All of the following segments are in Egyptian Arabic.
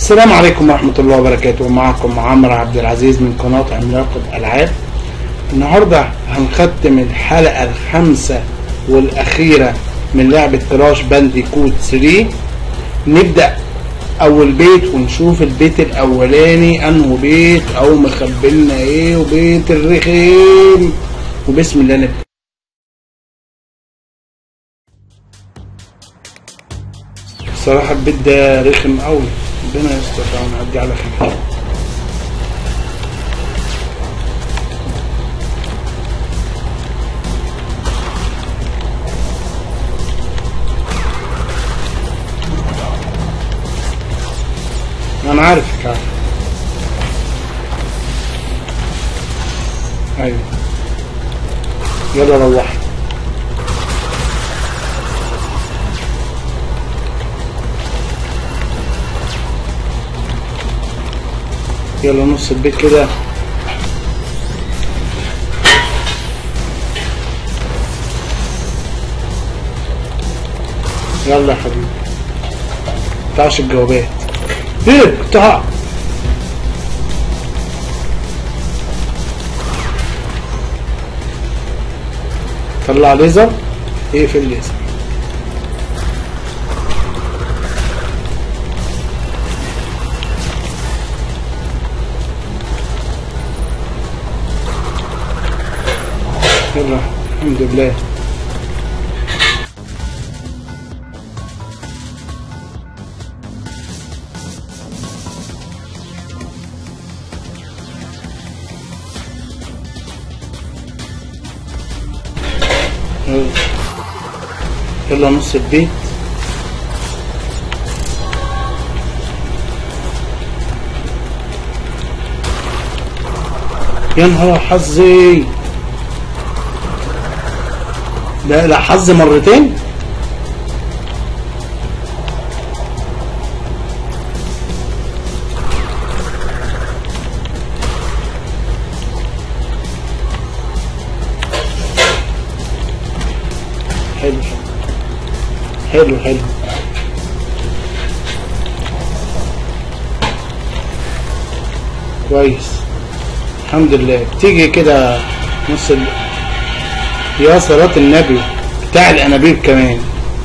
السلام عليكم ورحمة الله وبركاته معكم عمرو عبد العزيز من قناة عملاق الألعاب النهاردة هنختم الحلقة الخامسة والأخيرة من لعبة كراش باندي كود 3 نبدأ أول بيت ونشوف البيت الأولاني أنه بيت أو مخبلنا إيه وبيت الرخيم وبسم الله نبدأ الصراحة البيت ده رخم قوي ربنا يستر ونعدي على خير انا عارفك عارف ايوه يلا روحي يلا نص البيت كده يلا يا حبيبي متعش الجوابات ايه قطع طلع ليزر اقفل الليزر يلا الحمد لله يلا. يلا نص البيت يا نهار حظي ده لا حظ مرتين حلو حلو حلو كويس الحمد لله تيجي كده نص ال... يا صلاة النبي بتاع الأنابيب كمان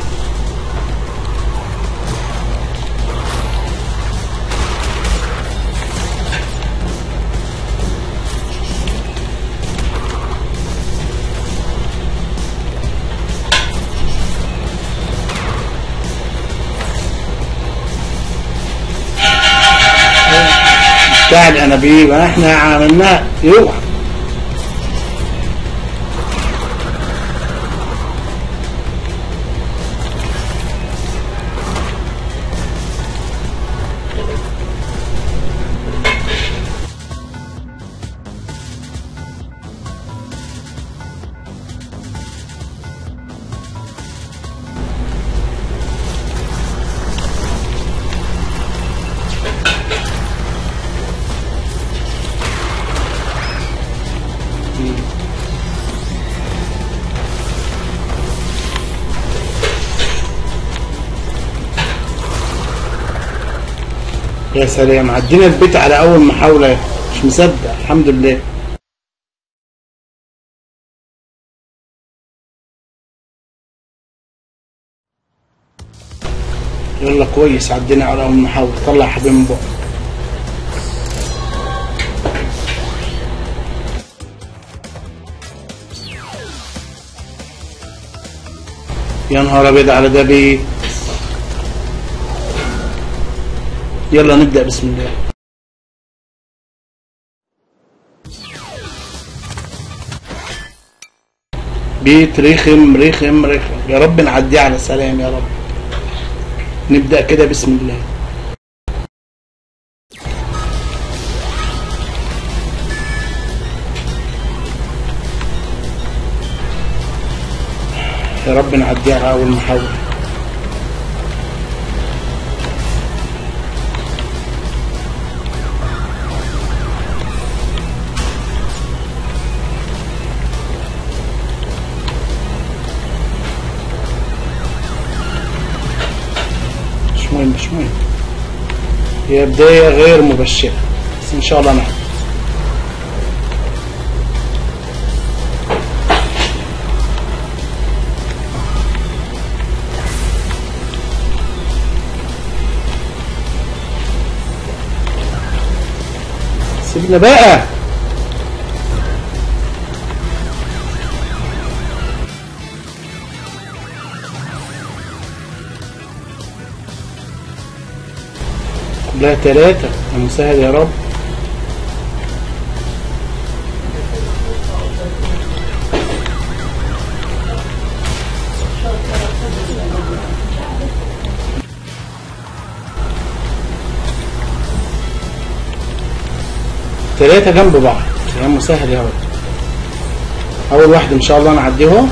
بتاع الأنابيب احنا عملناها يوحى يا سلام عدينا البيت على اول محاولة مش مصدق الحمد لله يلا كويس عدينا على اول محاولة طلع يا حبيبي من بقك يا نهار ابيض على ده بيت يلا نبدأ بسم الله بيت رخم رخم رخم يا رب نعديه على سلام يا رب نبدأ كده بسم الله يا رب نعديه على أول محاولة مش مهم مش مهم هي بداية غير مبشرة بس إن شاء الله نعم سيبنا بقى كلها ثلاثة يا مسهل يا رب ثلاثة جنب بعض يا مسهل يا رب أول واحدة إن شاء الله نعديها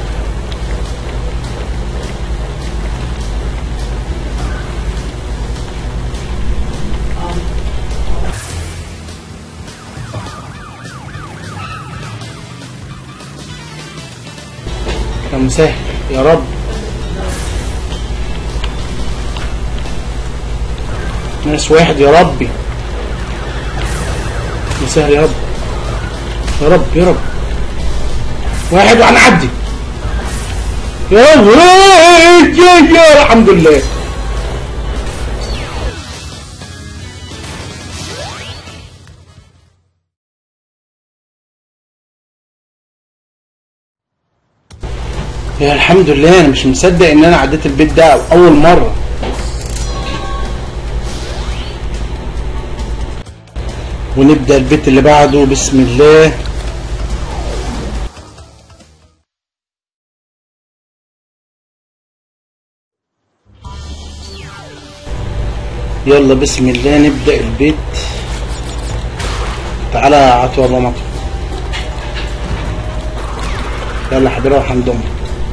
يا مسهل يا رب ناس واحد يا ربي مسهل يا رب يا رب يا رب واحد وهنعدي يا رب يا يا الحمد لله يا الحمد لله انا مش مصدق ان انا عديت البيت ده اول مره ونبدا البيت اللي بعده بسم الله يلا بسم الله نبدا البيت تعالى يا عطوة الله مطر يلا حبيبي روح عند امك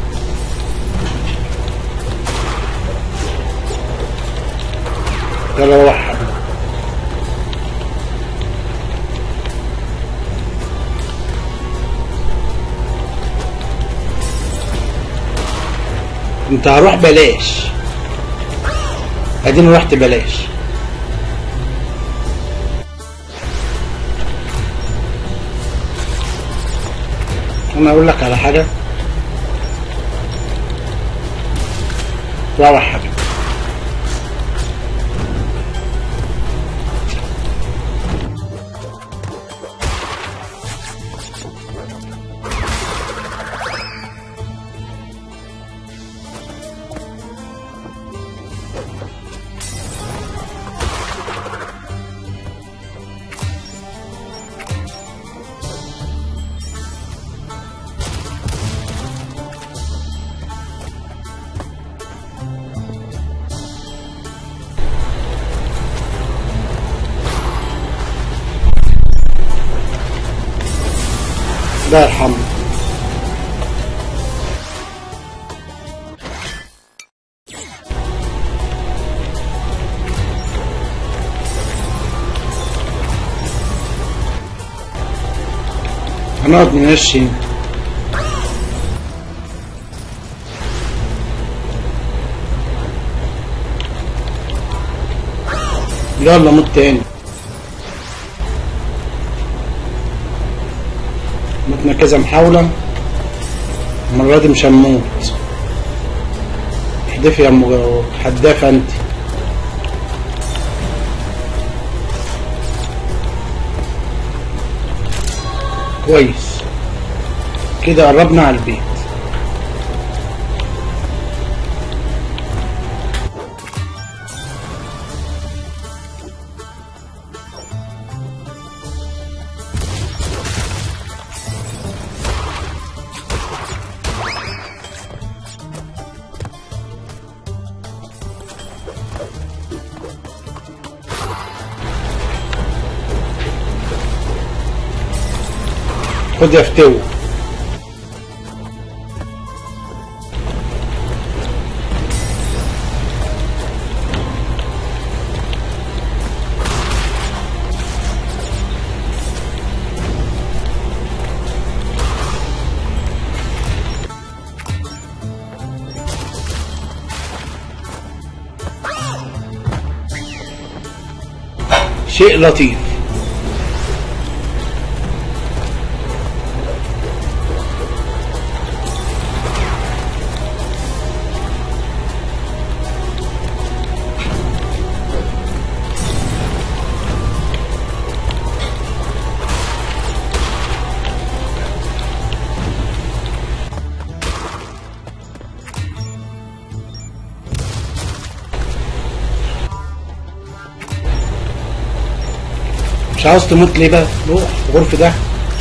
يلا روح حبيبي انت هروح بلاش اديني رحت بلاش انا اقول لك على حاجه روح حبيبي الله يرحمه هنقعد نمشي يلا موت تاني متنا كذا محاولة المرة دي مش هنموت احدفي يا ام حدافة انت كويس كده قربنا على البيت خد يا فتوى شيء لطيف مش عاوز تموت ليه بقى روح غرفة ده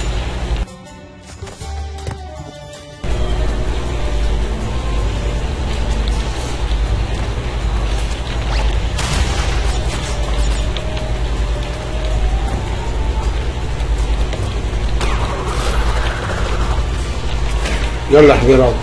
يلا يا حبيبي روح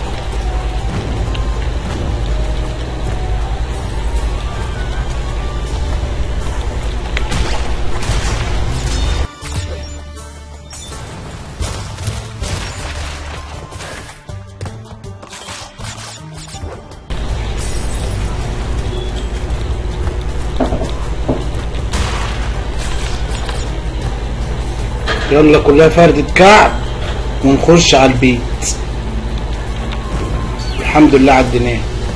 يلا كلها فردة كعب ونخش على البيت الحمد لله عديناه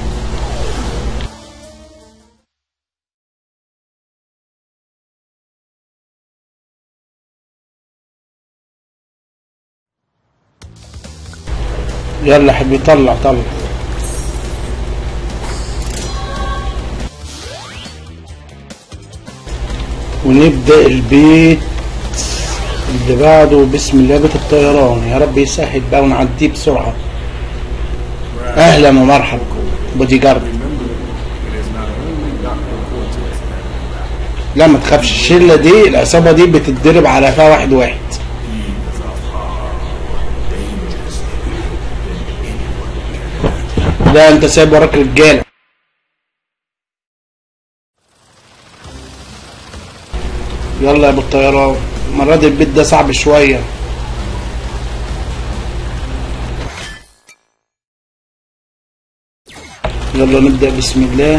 يلا يا حبيبي طلع طلع ونبدأ البيت اللي بعده بسم الله بيت الطيران يا رب يسهل بقى ونعديه بسرعة أهلا ومرحبا بودي جارد لا ما تخافش الشلة دي العصابة دي بتتدرب على فيها واحد واحد لا انت سايب وراك رجالة يلا يا ابو الطيران المرة دي البيت ده صعب شوية يلا نبدأ بسم الله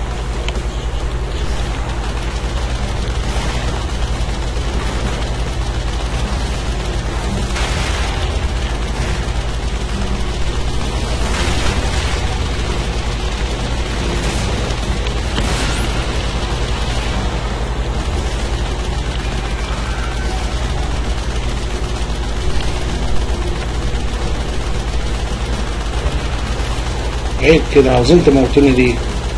عيب كده عاوزين تموتوني ليه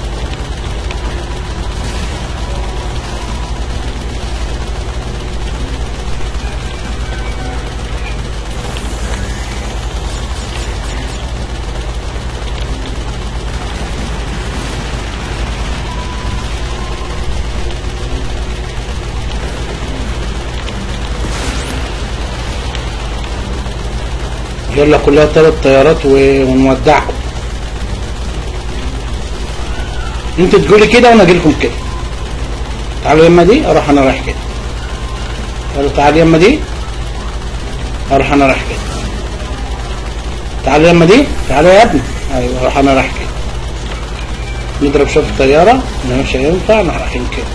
يلا كلها ثلاث طيارات و- ونودعكم انتوا تقولي كده وانا اجيلكم كده تعالوا يما دي اروح انا رايح كده يلا تعالوا يما دي اروح انا رايح كده تعالوا يما دي تعالوا يا ابني ايوه اروح انا رايح كده نضرب شوط الطيارة لا مش هينفع احنا رايحين كده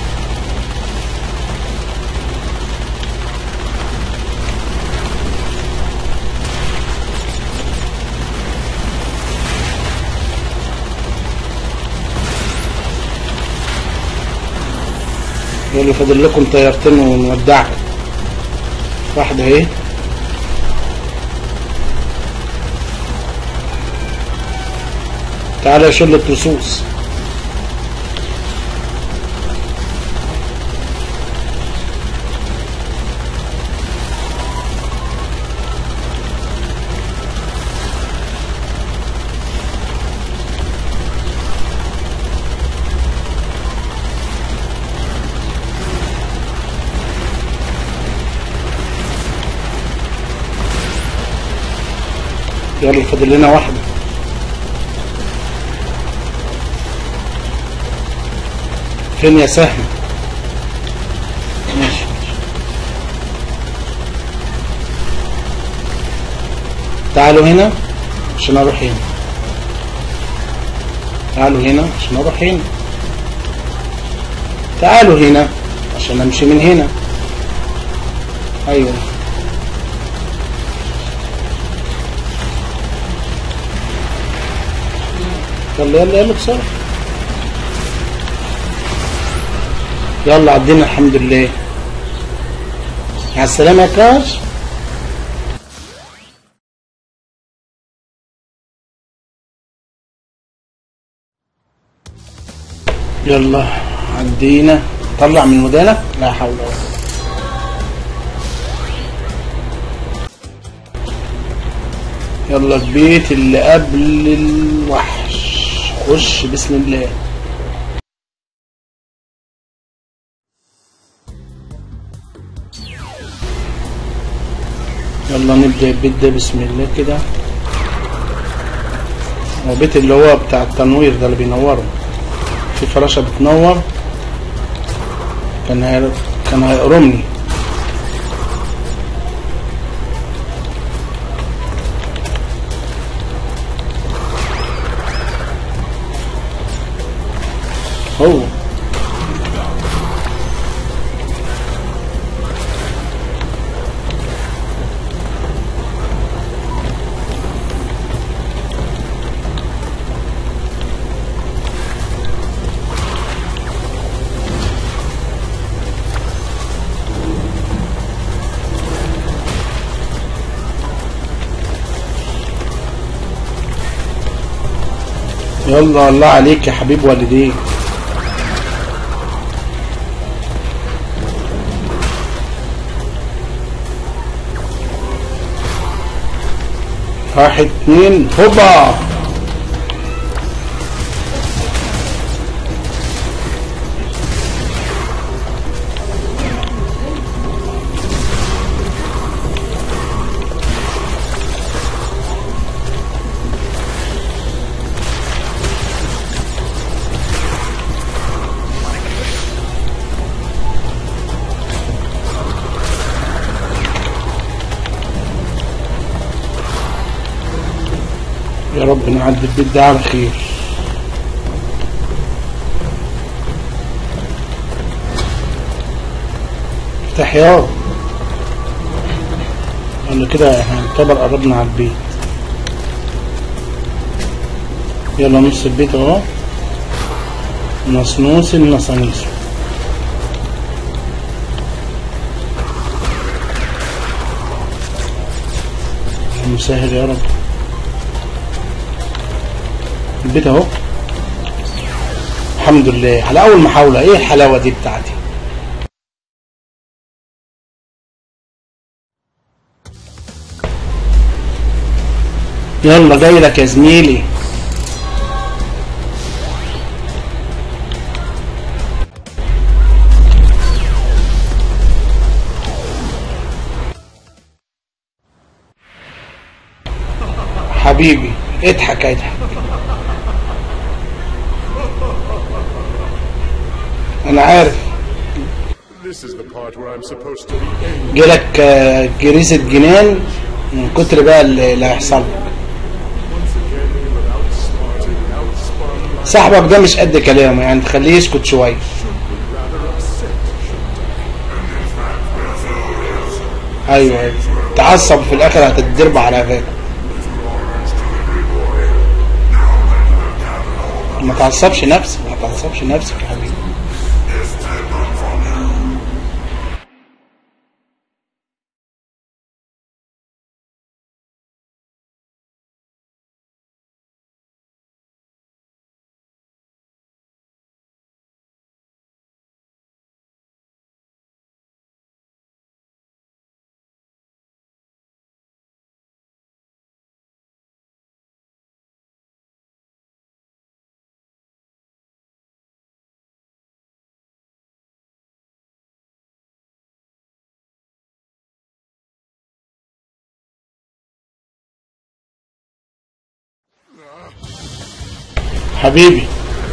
يقول فاضل لكم طيارتين ونودعكم واحدة اهي تعالى يا شلة لصوص يلا فاضل لنا واحدة فين يا سهم ماشي تعالوا هنا عشان اروح هنا تعالوا هنا عشان اروح هنا تعالوا هنا عشان امشي من هنا ايوه يلا يلا يلا بسرعة يلا عدينا الحمد لله مع السلامة يا كاش يلا عدينا طلع من ودانك لا حول ولا قوة يلا البيت اللي قبل الوحش خش بسم الله يلا نبدأ البيت ده بسم الله كده هو بيت اللي هو بتاع التنوير ده اللي بينوره في فراشة بتنور كان هي... كان هيقرمني هو يلا الله عليك يا حبيب والديك واحد اتنين هوبا يا رب نعدي البيت ده على خير افتح يا قال كده هنعتبر قربنا على البيت يلا نص البيت اهو نصنوس النصانيس مسهل يا رب البيت اهو الحمد لله على اول محاولة ايه الحلاوة دي بتاعتي يلا جاي لك يا زميلي حبيبي اضحك اضحك انا عارف This is the part where I'm supposed to be. جالك آه، جريزة جنان من كتر بقى اللي اللي هيحصل لك Once again, you're outsmarted, outspun, صاحبك ده مش قد كلامه يعني تخليه يسكت شوية rather upset. ايوه ايوه تعصب في الاخر هتتضرب على قفاك ما تعصبش نفسك ما تعصبش نفسك يا حبيبي حبيبي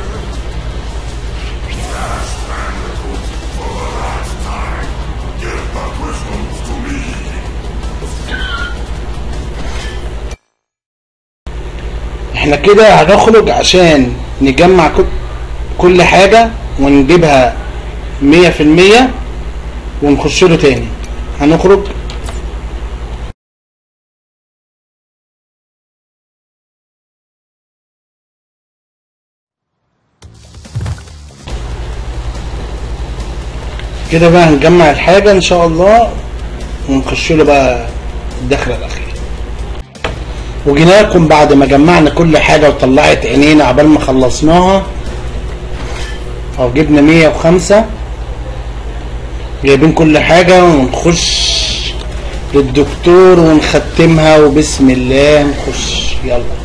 احنا كده هنخرج عشان نجمع كل- كل حاجة ونجيبها مية في المية ونخش له تاني هنخرج كده بقى هنجمع الحاجة ان شاء الله ونخش له بقى الدخلة الأخيرة وجينا لكم بعد ما جمعنا كل حاجة وطلعت عينينا عبال ما خلصناها أو جبنا مية وخمسة جايبين كل حاجة ونخش للدكتور ونختمها وبسم الله نخش يلا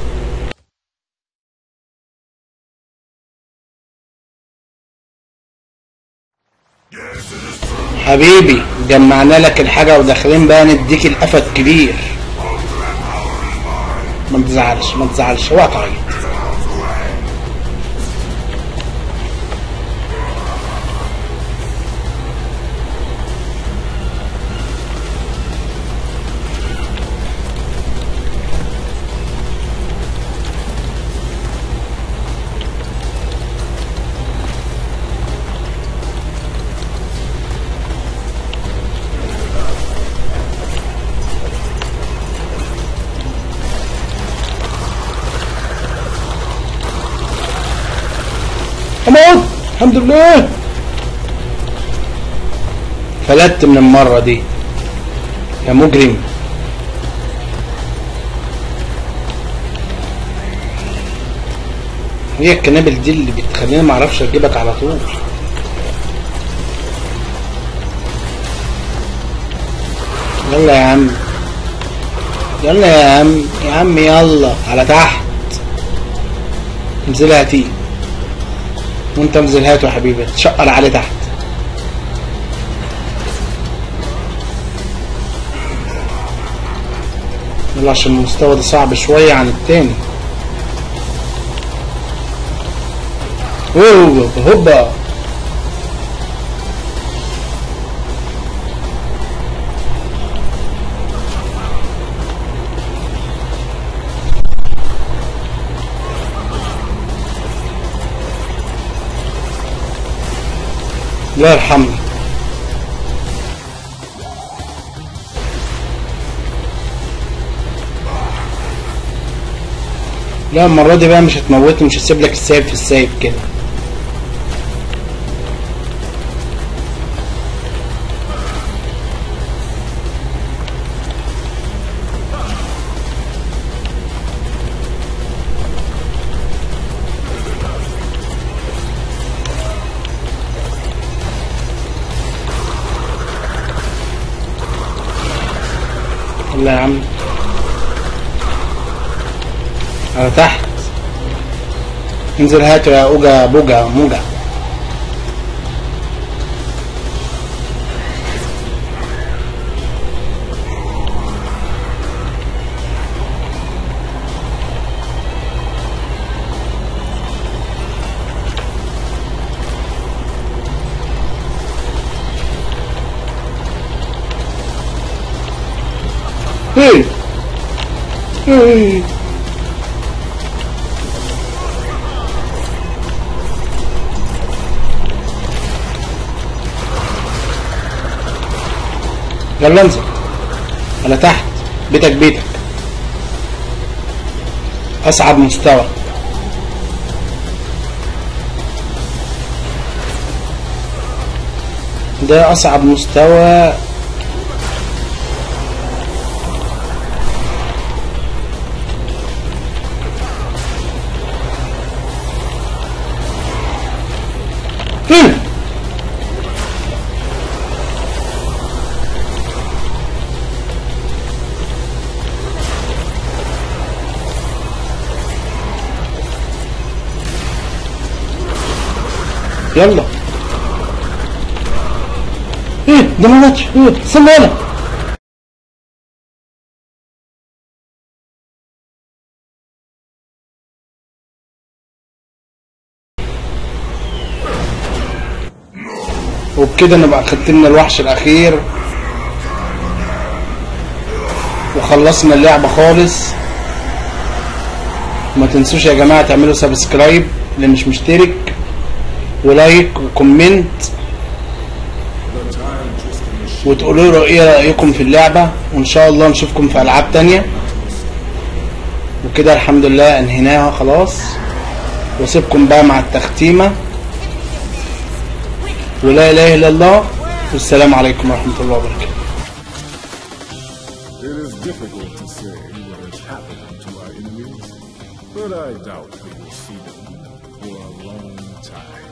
حبيبي جمعنا لك الحاجة وداخلين بقى نديك القفا كبير ما تزعلش ما تزعلش اوعى تعيط أمان الحمد لله فلت من المرة دي يا مجرم هي الكنابل دي اللي بتخليني معرفش اجيبك على طول يلا يا عم يلا يا عم يا عم يلا على تحت انزلها هاتيه وانت انزل هاته يا حبيبي تشقر عليه تحت يلا عشان المستوى ده صعب شوية عن التاني اوه هوبا الله يرحمني لا المرة دي بقى مش هتموتني مش هسيب لك السايب في السايب كده يلا يا عم على تحت انزل هاته يا اوجا بوجا موجا Hey! Hey! يلا انزل على تحت بيتك بيتك اصعب مستوى ده اصعب مستوى هنا يلا ايه ده ما ماتش ايه استنى هنا وبكده نبقى ختمنا الوحش الاخير وخلصنا اللعبة خالص وما تنسوش يا جماعة تعملوا سبسكرايب اللي مش مشترك ولايك وكومنت وتقولوا له ايه رايكم في اللعبه وان شاء الله نشوفكم في العاب تانية وكده الحمد لله انهيناها خلاص واسيبكم بقى مع التختيمه ولا اله الا الله والسلام عليكم ورحمه الله وبركاته It is difficult to say what has happened to our enemies, but I doubt we will see them for a long time.